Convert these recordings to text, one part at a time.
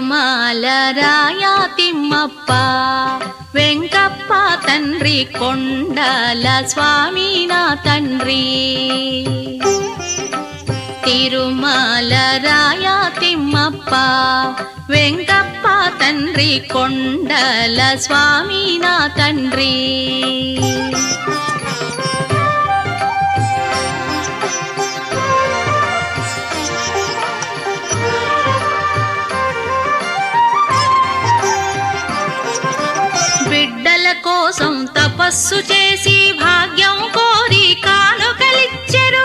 తిరుమల రాయా తిమ్మప్ప వెంకప్ప తండ్రి కొండల స్వామి నా తండ్రి తిరుమల రాయా తిమ్మప్ప వెంకప్ప తండ్రి కొండల స్వామి నా తండ్రి బిడ్డల కోసం తపస్సు చేసి భాగ్యం కోరి కానుకలిచ్చెరు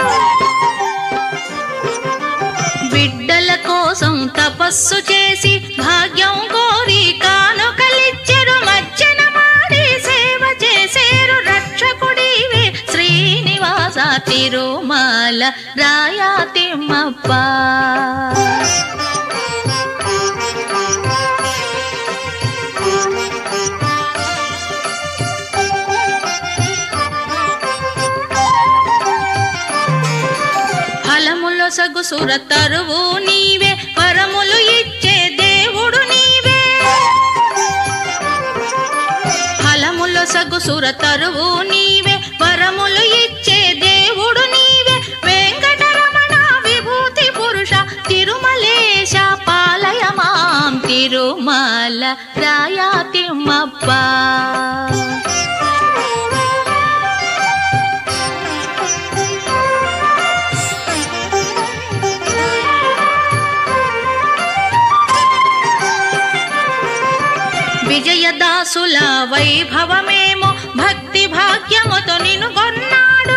బిడ్డల కోసం తపస్సు చేసి భాగ్యం కోరి కానుకలిచ్చెరు మజ్జన మాడి సేవ చేసేరు రక్షకుడివే శ్రీనివాస తిరుమల రాయా తిమ్మప్ప ఫలముల సగు సుర తరువు నీవే వరములు ఇచ్చే దేవుడు నీవే ఫలముల సగు సుర తరువు నీవే వరములు ఇచ్చే దేవుడు నీవే వెంకటరమణ విభూతి పురుష తిరుమలేశ పాలయ మాం తిరుమల రాయా తిమ్మప్ప విజయదాసుల వైభవమేమో భక్తి భాగ్యముతో నిన్ను కొన్నాడు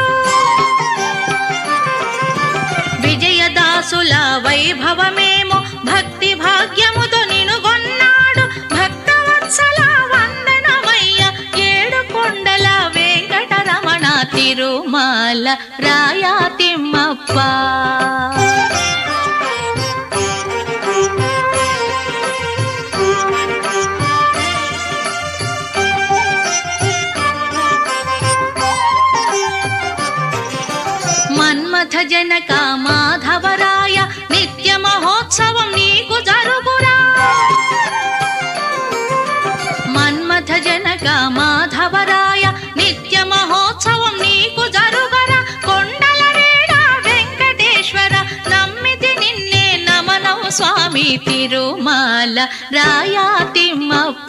విజయదాసుల వైభవమేమో భక్తి భాగ్యముతో నిన్ను కొన్నాడు భక్తవత్సల వందనమయ్య ఏడు కొండల వెంకటరమణ తిరుమల రాయా తిమ్మప్ప మన్మథ జనక మాధవరాయ నిత్య మహోత్సవం నీకు జరుగురా మన్మథ జనక మాధవరాయ నిత్య మహోత్సవం నీకు జరుగరా కొండల వేడ వెంకటేశ్వర నమ్మితి నిన్నే నమనం స్వామి తిరుమల రాయా తిమ్మప్ప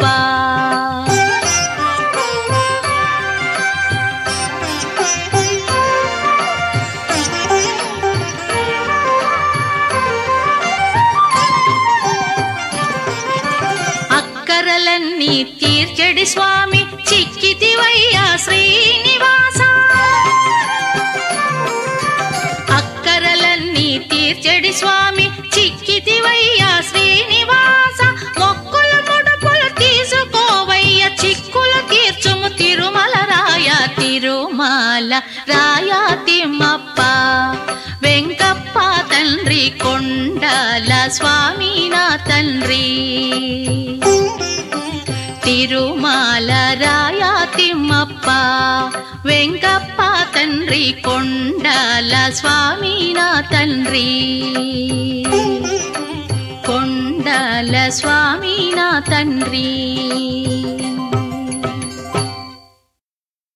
అక్కరలన్నీ తీర్చడి స్వామి చిక్కితివయ్యా శ్రీనివాస అక్కరలన్నీ తీర్చడి స్వామి చిక్కితివయ్యా శ్రీనివాస మొక్కులు ముడుపులు తీసుకోవయ్య చిక్కులు తీర్చుము తిరుమల రాయ తిరుమల రాయా తిమ్మప్ప వెంకప్ప తండ్రి కొండల స్వామి నా తండ్రి తిరుమల రాయా తిమ్మప్ప వెంకప్ప తండ్రి కొండల స్వామి నా తండ్రి కొండల స్వామి నా తండ్రి